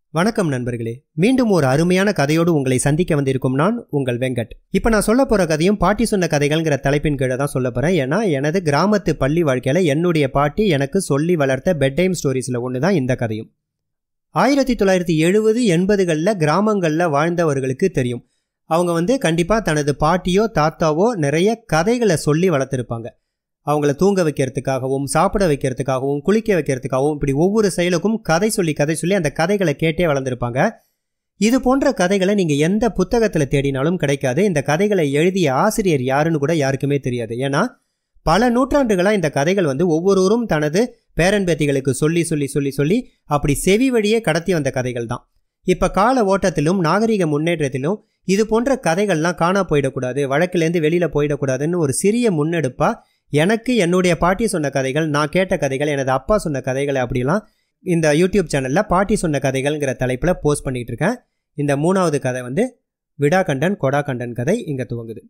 வணக்கம் நண்பர்களே மீண்டும் ஒரு அருமையான கதையோடு உங்களை சந்திக்க வந்திருக்கும் நான் உங்கள் வெங்கட் இப்போ நான் சொல்ல போற கதையும் பாட்டி சொன்ன கதைகள்ங்கிற தலைப்பின் கீழே தான் சொல்ல போறேன் ஏன்னா எனது கிராமத்து பள்ளி வாழ்க்கையில என்னுடைய பாட்டி எனக்கு சொல்லி வளர்த்த பெட் டைம் ஸ்டோரிஸ்ல ஒன்று தான் இந்த கதையும் ஆயிரத்தி தொள்ளாயிரத்தி எழுபது எண்பதுகளில் கிராமங்களில் வாழ்ந்தவர்களுக்கு தெரியும் அவங்க வந்து கண்டிப்பாக தனது பாட்டியோ தாத்தாவோ நிறைய கதைகளை சொல்லி வளர்த்துருப்பாங்க அவங்கள தூங்க வைக்கிறதுக்காகவும் சாப்பிட வைக்கிறதுக்காகவும் குளிக்க வைக்கிறதுக்காகவும் இப்படி ஒவ்வொரு செயலுக்கும் கதை சொல்லி கதை சொல்லி அந்த கதைகளை கேட்டே வளர்ந்துருப்பாங்க இது போன்ற கதைகளை நீங்கள் எந்த புத்தகத்தில் தேடினாலும் கிடைக்காது இந்த கதைகளை எழுதிய ஆசிரியர் யாருன்னு கூட யாருக்குமே தெரியாது ஏன்னா பல நூற்றாண்டுகளாக இந்த கதைகள் வந்து ஒவ்வொருவரும் தனது பேரன் பேத்திகளுக்கு சொல்லி சொல்லி சொல்லி சொல்லி அப்படி செவி வழியே கடத்தி வந்த கதைகள் தான் இப்போ கால ஓட்டத்திலும் நாகரிக முன்னேற்றத்திலும் இது போன்ற கதைகள்லாம் காணா போயிடக்கூடாது வழக்கிலேருந்து வெளியில் போயிடக்கூடாதுன்னு ஒரு சிறிய முன்னெடுப்பாக எனக்கு என்னுடைய பாட்டி சொன்ன கதைகள் நான் கேட்ட கதைகள் எனது அப்பா சொன்ன கதைகளை அப்படிலாம் இந்த யூடியூப் சேனலில் பாட்டி சொன்ன கதைகள்ங்கிற தலைப்பில் போஸ்ட் பண்ணிகிட்டு இருக்கேன் இந்த மூணாவது கதை வந்து விடாகண்டன் கொடாகண்டன் கதை இங்கே துவங்குது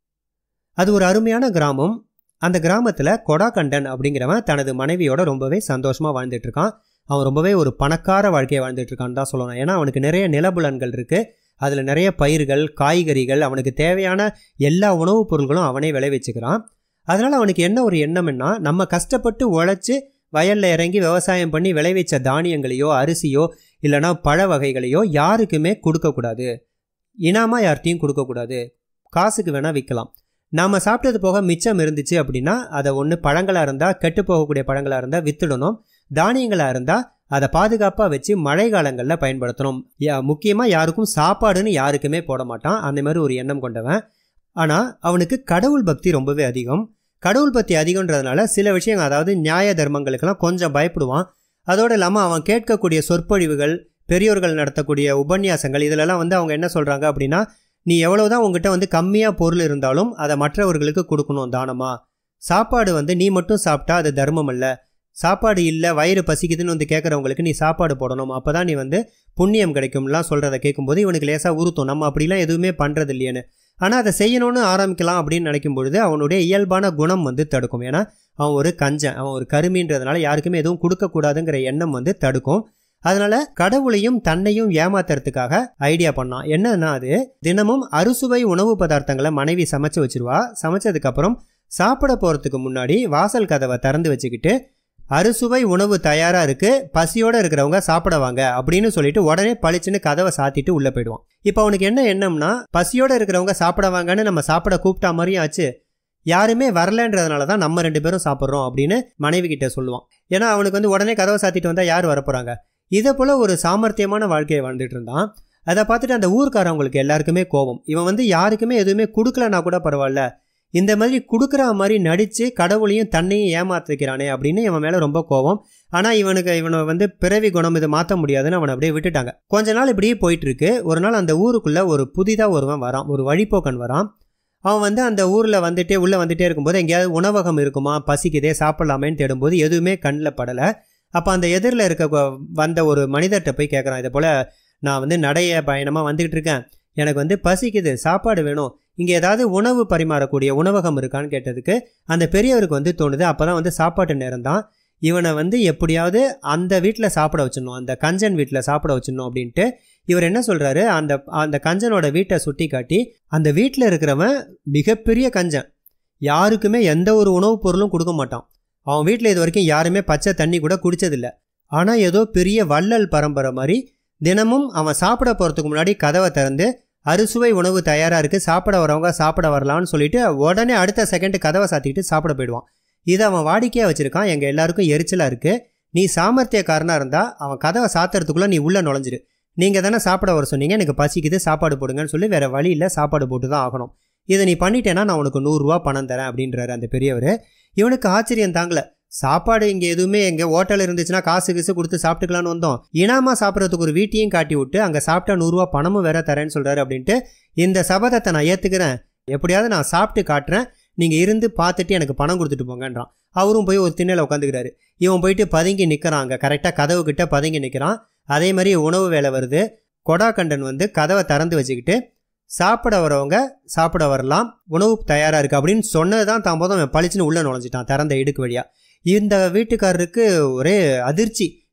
அது ஒரு அருமையான கிராமம் அந்த கிராமத்தில் கொடாகண்டன் அப்படிங்கிறவன் தனது மனைவியோட ரொம்பவே சந்தோஷமாக வாழ்ந்துட்டு இருக்கான் அவன் ரொம்பவே ஒரு பணக்கார வாழ்க்கையை வாழ்ந்துட்டு இருக்கான்னு தான் சொல்லணும் ஏன்னா அவனுக்கு நிறைய நிலபுலன்கள் இருக்குது அதில் நிறைய பயிர்கள் காய்கறிகள் அவனுக்கு தேவையான எல்லா உணவுப் பொருள்களும் அவனே விளைவிச்சுக்கிறான் அதனால் அவனுக்கு என்ன ஒரு எண்ணம்னா நம்ம கஷ்டப்பட்டு உழைச்சி வயலில் இறங்கி விவசாயம் பண்ணி விளைவிச்ச தானியங்களையோ அரிசியோ இல்லைனா பழ வகைகளையோ யாருக்குமே கொடுக்கக்கூடாது இனாமா யார்கிட்டையும் கொடுக்கக்கூடாது காசுக்கு வேணால் விற்கலாம் நாம் சாப்பிட்டது போக மிச்சம் இருந்துச்சு அப்படின்னா அதை ஒன்று பழங்களாக இருந்தால் கெட்டு போகக்கூடிய பழங்களாக இருந்தால் வித்துடணும் தானியங்களாக இருந்தால் அதை பாதுகாப்பாக வச்சு மழை காலங்களில் பயன்படுத்தணும் முக்கியமாக யாருக்கும் சாப்பாடுன்னு யாருக்குமே போட மாட்டான் அந்த மாதிரி ஒரு எண்ணம் கொண்டவன் ஆனால் அவனுக்கு கடவுள் பக்தி ரொம்பவே அதிகம் கடவுள் பக்தி அதிகன்றதுனால சில விஷயங்கள் அதாவது நியாய தர்மங்களுக்கெல்லாம் கொஞ்சம் பயப்படுவான் அதோடு இல்லாமல் அவன் கேட்கக்கூடிய சொற்பொழிவுகள் பெரியோர்கள் நடத்தக்கூடிய உபன்யாசங்கள் இதிலெல்லாம் வந்து அவங்க என்ன சொல்கிறாங்க அப்படின்னா நீ எவ்வளவுதான் உங்ககிட்ட வந்து கம்மியாக பொருள் இருந்தாலும் அதை மற்றவர்களுக்கு கொடுக்கணும் தானமா சாப்பாடு வந்து நீ மட்டும் சாப்பிட்டா அது தர்மம் அல்ல சாப்பாடு இல்லை வயிறு பசிக்குதுன்னு வந்து கேட்குறவங்களுக்கு நீ சாப்பாடு போடணும் அப்போ தான் நீ வந்து புண்ணியம் கிடைக்கும்லாம் சொல்கிறத கேட்கும்போது இவனுக்கு லேசாக உறுத்தும் நம்ம அப்படிலாம் எதுவுமே பண்ணுறது இல்லையேன்னு ஆனால் அதை செய்யணும்னு ஆரம்பிக்கலாம் அப்படின்னு நினைக்கும் பொழுது அவனுடைய இயல்பான குணம் வந்து தடுக்கும் ஏன்னா அவன் ஒரு கஞ்சன் அவன் ஒரு கருமின்றதுனால யாருக்குமே எதுவும் கொடுக்கக்கூடாதுங்கிற எண்ணம் வந்து தடுக்கும் அதனால கடவுளையும் தன்னையும் ஏமாத்துறதுக்காக ஐடியா பண்ணான் என்னன்னா அது தினமும் அறுசுவை உணவு பதார்த்தங்களை மனைவி சமைச்சு வச்சிருவா சமைச்சதுக்கு அப்புறம் சாப்பிட போறதுக்கு முன்னாடி வாசல் கதவை திறந்து வச்சுக்கிட்டு அறுசுவை உணவு தயாரா இருக்கு பசியோட இருக்கிறவங்க சாப்பிடுவாங்க அப்படின்னு சொல்லிட்டு உடனே பளிச்சுன்னு கதவை சாத்திட்டு உள்ள போயிடுவான் இப்போ அவனுக்கு என்ன எண்ணம்னா பசியோட இருக்கிறவங்க சாப்பிடுவாங்கன்னு நம்ம சாப்பிட கூப்பிட்டா மாதிரியும் ஆச்சு யாருமே வரலன்றதுனால தான் நம்ம ரெண்டு பேரும் சாப்பிட்றோம் அப்படின்னு மனைவி கிட்ட சொல்லுவான் ஏன்னா அவனுக்கு வந்து உடனே கதவை சாத்திட்டு வந்தால் யார் வரப்போறாங்க இதை போல ஒரு சாமர்த்தியமான வாழ்க்கையை வாழ்ந்துட்டு இருந்தான் அதை பார்த்துட்டு அந்த ஊர்க்காரவங்களுக்கு எல்லாருக்குமே கோபம் இவன் வந்து யாருக்குமே எதுவுமே கொடுக்கலனா கூட பரவாயில்ல இந்த மாதிரி கொடுக்குற மாதிரி நடித்து கடவுளையும் தன்னையும் ஏமாத்திக்கிறானே அப்படின்னு இவன் மேலே ரொம்ப கோபம் ஆனால் இவனுக்கு இவனை வந்து பிறவி குணம் இதை மாற்ற முடியாதுன்னு அவனை அப்படியே விட்டுட்டாங்க கொஞ்ச நாள் இப்படியே போயிட்டு இருக்கு ஒரு நாள் அந்த ஊருக்குள்ளே ஒரு புதிதாக ஒருவன் வரான் ஒரு வழிப்போக்கன் வரான் அவன் வந்து அந்த ஊரில் வந்துட்டே உள்ளே வந்துட்டே இருக்கும்போது எங்கேயாவது உணவகம் இருக்குமா பசிக்குதே சாப்பிட்லாமேன்னு தேடும்போது எதுவுமே கண்ணில் படலை அப்போ அந்த எதிரில் இருக்க வந்த ஒரு மனிதர்கிட்ட போய் கேட்குறான் இதை போல் நான் வந்து நடைய பயணமாக வந்துக்கிட்டு இருக்கேன் எனக்கு வந்து பசிக்குது சாப்பாடு வேணும் இங்கே ஏதாவது உணவு பரிமாறக்கூடிய உணவகம் இருக்கான்னு கேட்டதுக்கு அந்த பெரியவருக்கு வந்து தோணுது அப்போ தான் வந்து சாப்பாட்டு நேரம் தான் இவனை வந்து எப்படியாவது அந்த வீட்டில் சாப்பிட வச்சிடணும் அந்த கஞ்சன் வீட்டில் சாப்பிட வச்சிடணும் அப்படின்ட்டு இவர் என்ன சொல்கிறாரு அந்த அந்த கஞ்சனோட வீட்டை சுட்டி காட்டி அந்த வீட்டில் இருக்கிறவன் மிகப்பெரிய கஞ்சன் யாருக்குமே எந்த ஒரு உணவுப் பொருளும் கொடுக்க மாட்டான் அவன் வீட்டில் இது வரைக்கும் யாருமே பச்சை தண்ணி கூட குடித்ததில்ல ஆனால் ஏதோ பெரிய வள்ளல் பரம்பரை மாதிரி தினமும் அவன் சாப்பிட போகிறதுக்கு முன்னாடி கதவை திறந்து அறுசுவை உணவு தயாராக இருக்குது சாப்பிட வரவங்க சாப்பிட வரலான்னு சொல்லிட்டு உடனே அடுத்த செகண்ட் கதவை சாத்திக்கிட்டு சாப்பிட போயிடுவான் இதை அவன் வாடிக்கையாக வச்சுருக்கான் எங்கள் எல்லாருக்கும் எரிச்சலாக இருக்குது நீ சாமர்த்தியக்காரனாக இருந்தால் அவன் கதவை சாத்துறதுக்குள்ளே நீ உள்ளே நுழைஞ்சிரு நீங்கள் தானே சாப்பிட வர சொன்னீங்க எனக்கு பசிக்குது சாப்பாடு போடுங்கன்னு சொல்லி வேறு வழியில் சாப்பாடு போட்டு தான் ஆகணும் இதை நீ பண்ணிட்டேன்னா நான் உனக்கு நூறுரூவா பணம் தரேன் அப்படின்றாரு அந்த பெரியவர் இவனுக்கு ஆச்சரியம் தாங்கல சாப்பாடு இங்கே எதுவுமே எங்கே ஹோட்டல் இருந்துச்சுன்னா காசு கிசு கொடுத்து சாப்பிட்டுக்கலான்னு வந்தோம் இனாமா சாப்பிட்றதுக்கு ஒரு வீட்டையும் காட்டி விட்டு அங்கே சாப்பிட்டா நூறுரூவா பணமும் வேற தரேன்னு சொல்கிறாரு அப்படின்ட்டு இந்த சபதத்தை நான் ஏற்றுக்கிறேன் எப்படியாவது நான் சாப்பிட்டு காட்டுறேன் நீங்கள் இருந்து பார்த்துட்டு எனக்கு பணம் கொடுத்துட்டு போங்கன்றான் அவரும் போய் ஒரு திண்ணையில் உட்காந்துக்கிறாரு இவன் போயிட்டு பதுங்கி நிற்கிறான் அங்கே கரெக்டாக கதவு கிட்ட பதுங்கி நிற்கிறான் அதே மாதிரி உணவு வேலை வருது கொடாக்கண்டன் வந்து கதவை திறந்து வச்சுக்கிட்டு சாப்பிட வரவங்க சாப்பிட வரலாம் உணவு தயாராக இருக்குது அப்படின்னு சொன்னது தான் தாம்போதும் அவன் பளிச்சுன்னு உள்ளே நுழைஞ்சிட்டான் திறந்த இடுக்கு வழியாக இந்த வீட்டுக்காரருக்கு ஒரே அதிர்ச்சி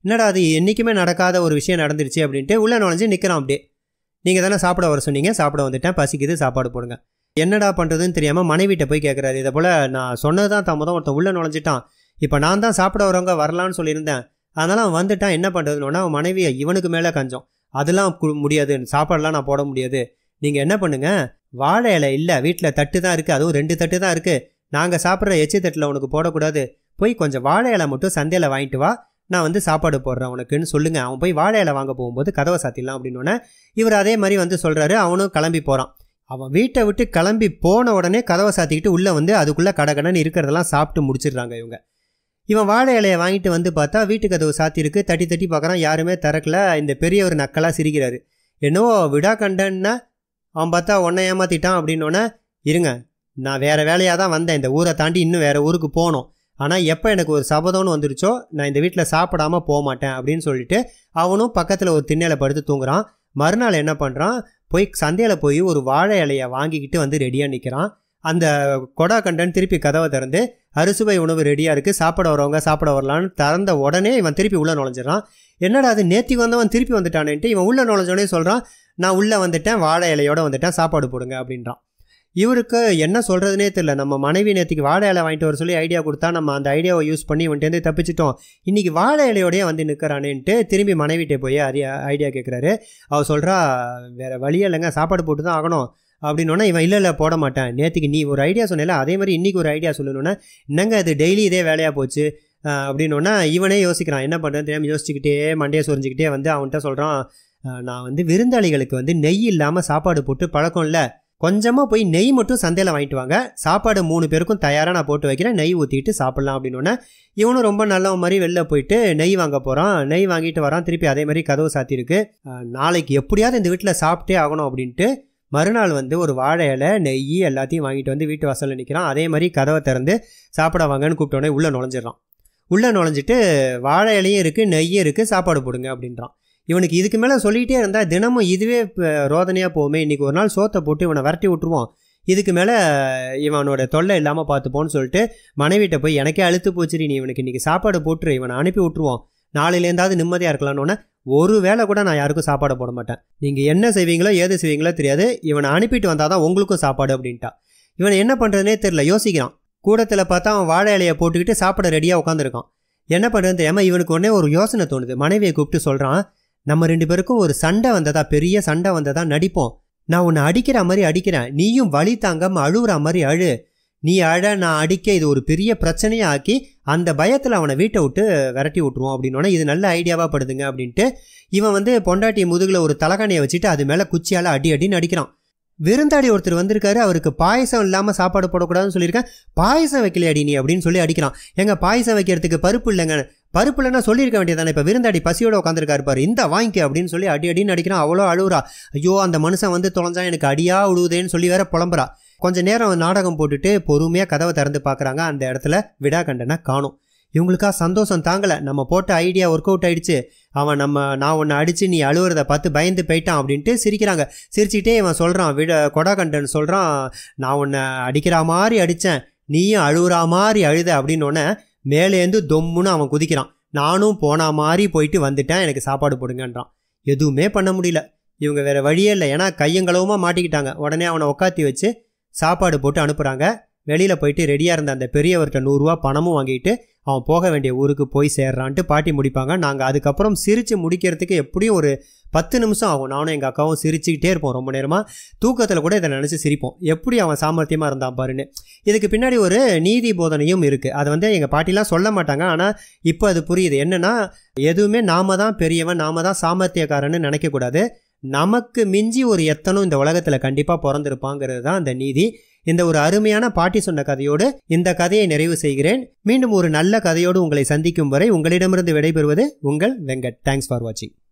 என்னடா அது என்றைக்குமே நடக்காத ஒரு விஷயம் நடந்துருச்சு அப்படின்ட்டு உள்ளே நுழைஞ்சு நிற்கிறான் அப்படியே நீங்கள் தானே சாப்பிட வர சொன்னீங்க சாப்பிட வந்துட்டேன் பசிக்குது சாப்பாடு போடுங்க என்னடா பண்ணுறதுன்னு தெரியாமல் மனைவிட்ட போய் கேட்குறாரு இதை போல் நான் சொன்னது தான் தாமதம் ஒருத்தன் உள்ளே நுழைஞ்சிட்டான் இப்போ நான் தான் சாப்பிட வரவங்க வரலான்னு சொல்லியிருந்தேன் அதனால் அவன் வந்துட்டான் என்ன பண்ணுறதுன்னு அவன் மனைவியை இவனுக்கு மேலே கஞ்சம் அதெல்லாம் கு- முடியாது சாப்பாடெல்லாம் நான் போட முடியாது நீங்கள் என்ன பண்ணுங்க வாழை இலை இல்லை வீட்டில் தட்டு தான் இருக்குது அதுவும் ரெண்டு தட்டு தான் இருக்குது நாங்கள் சாப்பிட்ற எச்சி தட்டில் உனக்கு போடக்கூடாது போய் கொஞ்சம் வாழை இலை மட்டும் சந்தையில் வாங்கிட்டு வா நான் வந்து சாப்பாடு போடுறேன் உனக்குன்னு சொல்லுங்க அவன் போய் வாழை இலை வாங்க போகும்போது கதவை சாத்திடலாம் அப்படின்னோடனே இவர் அதே மாதிரி வந்து சொல்கிறாரு அவனும் கிளம்பி போகிறான் அவன் வீட்டை விட்டு கிளம்பி போன உடனே கதவை சாத்திக்கிட்டு உள்ளே வந்து அதுக்குள்ளே கடகடன்னு இருக்கிறதெல்லாம் சாப்பிட்டு முடிச்சிடுறாங்க இவங்க இவன் வாழை இலையை வாங்கிட்டு வந்து பார்த்தா வீட்டு கதவு சாத்தியிருக்கு தட்டி தட்டி பார்க்குறான் யாருமே திறக்கல இந்த பெரியவர் நக்கலாக சிரிக்கிறாரு என்னவோ விடா கண்டன்னா அவன் பார்த்தா உன்னை ஏமாத்திட்டான் அப்படின்னோடனே இருங்க நான் வேறு வேலையாக தான் வந்தேன் இந்த ஊரை தாண்டி இன்னும் வேறு ஊருக்கு போகணும் ஆனால் எப்போ எனக்கு ஒரு சபதம்னு வந்துருச்சோ நான் இந்த வீட்டில் சாப்பிடாம போக மாட்டேன் அப்படின்னு சொல்லிட்டு அவனும் பக்கத்தில் ஒரு திண்ணையில் படுத்து தூங்குறான் மறுநாள் என்ன பண்ணுறான் போய் சந்தையில் போய் ஒரு வாழை இலையை வாங்கிக்கிட்டு வந்து ரெடியாக நிற்கிறான் அந்த கொடா கண்டன் திருப்பி கதவை திறந்து அறுசுவை உணவு ரெடியாக இருக்குது சாப்பிட வரவங்க சாப்பிட வரலான்னு திறந்த உடனே இவன் திருப்பி உள்ளே நுழைஞ்சிடறான் என்னடா அது நேத்தி வந்தவன் திருப்பி வந்துட்டானேன்ட்டு இவன் உள்ளே நுழைஞ்சோடனே சொல்கிறான் நான் உள்ளே வந்துட்டேன் வாழை இலையோட வந்துட்டேன் சாப்பாடு போடுங்க அப்படின்றான் இவருக்கு என்ன சொல்கிறதுனே தெரியல நம்ம மனைவி நேற்றுக்கு வாழை இலை வாங்கிட்டு வர சொல்லி ஐடியா கொடுத்தா நம்ம அந்த ஐடியாவை யூஸ் பண்ணி இவன்ட்டேருந்து தப்பிச்சிட்டோம் இன்றைக்கி வாழை இலையோடய வந்து நிற்கிறானேன்ட்டு திரும்பி மனைவிட்டே போய் ஐடியா ஐடியா கேட்குறாரு அவள் சொல்கிறா வேறு வழியே இல்லைங்க சாப்பாடு போட்டு தான் ஆகணும் அப்படின்னோன்னா இவன் இல்லை இல்லை போட மாட்டேன் நேற்றுக்கு நீ ஒரு ஐடியா சொன்னல அதே மாதிரி இன்றைக்கி ஒரு ஐடியா சொல்லணுன்னா என்னங்க இது டெய்லி இதே வேலையாக போச்சு அஹ் அப்படின்னோன்னா இவனே யோசிக்கிறான் என்ன பண்ணுறது தெரியாமல் யோசிச்சுக்கிட்டே மண்டையை சொரிஞ்சுக்கிட்டே வந்து அவன்கிட்ட சொல்கிறான் நான் வந்து விருந்தாளிகளுக்கு வந்து நெய் இல்லாமல் சாப்பாடு போட்டு பழக்கம் இல்லை கொஞ்சமாக போய் நெய் மட்டும் சந்தையில் வாங்கிட்டு வாங்க சாப்பாடு மூணு பேருக்கும் தயாராக நான் போட்டு வைக்கிறேன் நெய் ஊற்றிட்டு சாப்பிட்லாம் அப்படின்னோடனே இவனும் ரொம்ப நல்லவன் மாதிரி வெளில போயிட்டு நெய் வாங்க போகிறான் நெய் வாங்கிட்டு வரான் திருப்பி அதே மாதிரி கதவு சாத்தியிருக்கு அஹ் நாளைக்கு எப்படியாவது இந்த வீட்டில் சாப்பிட்டே ஆகணும் அப்படின்ட்டு மறுநாள் வந்து ஒரு வாழை இலை நெய் எல்லாத்தையும் வாங்கிட்டு வந்து வீட்டு வாசலில் நிற்கிறான் அதே மாதிரி கதவை திறந்து சாப்பிட வாங்கன்னு கூப்பிட்டோன்னே உள்ளே நுழைஞ்சிடறான் உள்ளே நுழைஞ்சிட்டு வாழை இலையும் இருக்குது நெய்யும் இருக்குது சாப்பாடு போடுங்க அப்படின்றான் இவனுக்கு இதுக்கு மேலே சொல்லிகிட்டே இருந்தால் தினமும் இதுவே ரோதனையாக போகுமே இன்றைக்கி ஒரு நாள் சோத்தை போட்டு இவனை விரட்டி விட்ருவான் இதுக்கு மேலே இவனோட தொல்லை இல்லாமல் பார்த்துப்போன்னு சொல்லிட்டு மனைவிட்ட போய் எனக்கே அழுத்து போச்சுரி நீ இவனுக்கு இன்றைக்கி சாப்பாடு போட்டுரு இவனை அனுப்பி விட்ருவோம் நாளையிலேருந்தாவது நிம்மதியாக இருக்கலாம்னு ஒரு வேளை கூட நான் யாருக்கும் சாப்பாடு போட மாட்டேன் நீங்கள் என்ன செய்வீங்களோ ஏது செய்வீங்களோ தெரியாது இவனை அனுப்பிட்டு வந்தால் தான் உங்களுக்கும் சாப்பாடு அப்படின்ட்டா இவனை என்ன பண்ணுறதுனே தெரில யோசிக்கிறான் கூடத்தில் பார்த்தா அவன் வாழை இலையை போட்டுக்கிட்டு சாப்பிட ரெடியாக உட்காந்துருக்கான் என்ன பண்ணுறது தெரியாமல் இவனுக்கு உடனே ஒரு யோசனை தோணுது மனைவியை கூப்பிட்டு சொல்கிறான் நம்ம ரெண்டு பேருக்கும் ஒரு சண்டை வந்ததா பெரிய சண்டை வந்ததா நடிப்போம் நான் உன்னை அடிக்கிற மாதிரி அடிக்கிறேன் நீயும் வழி தாங்காம அழுகுற மாதிரி அழு நீ அழ நான் அடிக்க இது ஒரு பெரிய பிரச்சனையை ஆக்கி அந்த பயத்தில் அவனை வீட்டை விட்டு விரட்டி விட்ருவோம் அப்படின்னோடனே இது நல்ல ஐடியாவாக படுதுங்க அப்படின்ட்டு இவன் வந்து பொண்டாட்டி முதுகில் ஒரு தலகாணியை வச்சுட்டு அது மேலே குச்சியால் அடி அடின்னு அடிக்கிறான் விருந்தாடி ஒருத்தர் வந்திருக்காரு அவருக்கு பாயசம் இல்லாமல் சாப்பாடு போடக்கூடாதுன்னு சொல்லியிருக்கேன் பாயசம் வைக்கலையாடி நீ அப்படின்னு சொல்லி அடிக்கிறான் எங்க பாயசம் வைக்கிறதுக்கு பருப்பு இல்லைங்க பருப்பு இல்லைன்னா சொல்லியிருக்க வேண்டியதானே இப்போ விருந்தாடி பசியோட உட்காந்துருக்காரு பாரு இந்த வாங்கிக்க அப்படின்னு சொல்லி அடி அடின்னு அடிக்கிறான் அவ்வளோ அழுவுறா ஐயோ அந்த மனுஷன் வந்து தொலைஞ்சா எனக்கு அடியா உழுவுதேன்னு சொல்லி வேற புலம்புறா கொஞ்ச நேரம் நாடகம் போட்டுட்டு பொறுமையாக கதவை திறந்து பார்க்குறாங்க அந்த இடத்துல விடா கண்டனை காணும் இவங்களுக்கா சந்தோஷம் தாங்கலை நம்ம போட்ட ஐடியா ஒர்க் அவுட் ஆயிடுச்சு அவன் நம்ம நான் உன்னை அடித்து நீ அழுவுறத பார்த்து பயந்து போயிட்டான் அப்படின்ட்டு சிரிக்கிறாங்க சிரிச்சுக்கிட்டே இவன் சொல்கிறான் விட கொடாகண்டன் சொல்கிறான் நான் உன்னை அடிக்கிற மாதிரி அடித்தேன் நீயும் அழுவுற மாதிரி அழுத அப்படின்னோடனே மேலேருந்து தொம்முன்னு அவன் குதிக்கிறான் நானும் போன மாதிரி போயிட்டு வந்துட்டேன் எனக்கு சாப்பாடு போடுங்கன்றான் எதுவுமே பண்ண முடியல இவங்க வேற வழியே இல்லை ஏன்னா கையங்களவுமா மாட்டிக்கிட்டாங்க உடனே அவனை உட்காத்தி வச்சு சாப்பாடு போட்டு அனுப்புகிறாங்க வெளியில் போயிட்டு ரெடியாக இருந்த அந்த பெரியவர்கிட்ட நூறுரூவா பணமும் வாங்கிட்டு அவன் போக வேண்டிய ஊருக்கு போய் சேர்றான்ட்டு பாட்டி முடிப்பாங்க நாங்கள் அதுக்கப்புறம் சிரித்து முடிக்கிறதுக்கு எப்படியும் ஒரு பத்து நிமிஷம் ஆகும் நானும் எங்கள் அக்காவும் சிரிச்சுக்கிட்டே இருப்போம் ரொம்ப நேரமாக தூக்கத்தில் கூட இதை நினச்சி சிரிப்போம் எப்படி அவன் சாமர்த்தியமாக இருந்தான் பாருன்னு இதுக்கு பின்னாடி ஒரு நீதி போதனையும் இருக்குது அது வந்து எங்கள் பாட்டிலாம் சொல்ல மாட்டாங்க ஆனால் இப்போ அது புரியுது என்னென்னா எதுவுமே நாம தான் பெரியவன் நாம தான் சாமர்த்தியக்காரன்னு நினைக்கக்கூடாது நமக்கு மிஞ்சி ஒரு எத்தனும் இந்த உலகத்தில் கண்டிப்பாக பிறந்திருப்பாங்கிறது தான் அந்த நீதி இந்த ஒரு அருமையான பாட்டி சொன்ன கதையோடு இந்த கதையை நிறைவு செய்கிறேன் மீண்டும் ஒரு நல்ல கதையோடு உங்களை சந்திக்கும் வரை உங்களிடமிருந்து விடைபெறுவது உங்கள் வெங்கட் தேங்க்ஸ் ஃபார் வாட்சிங்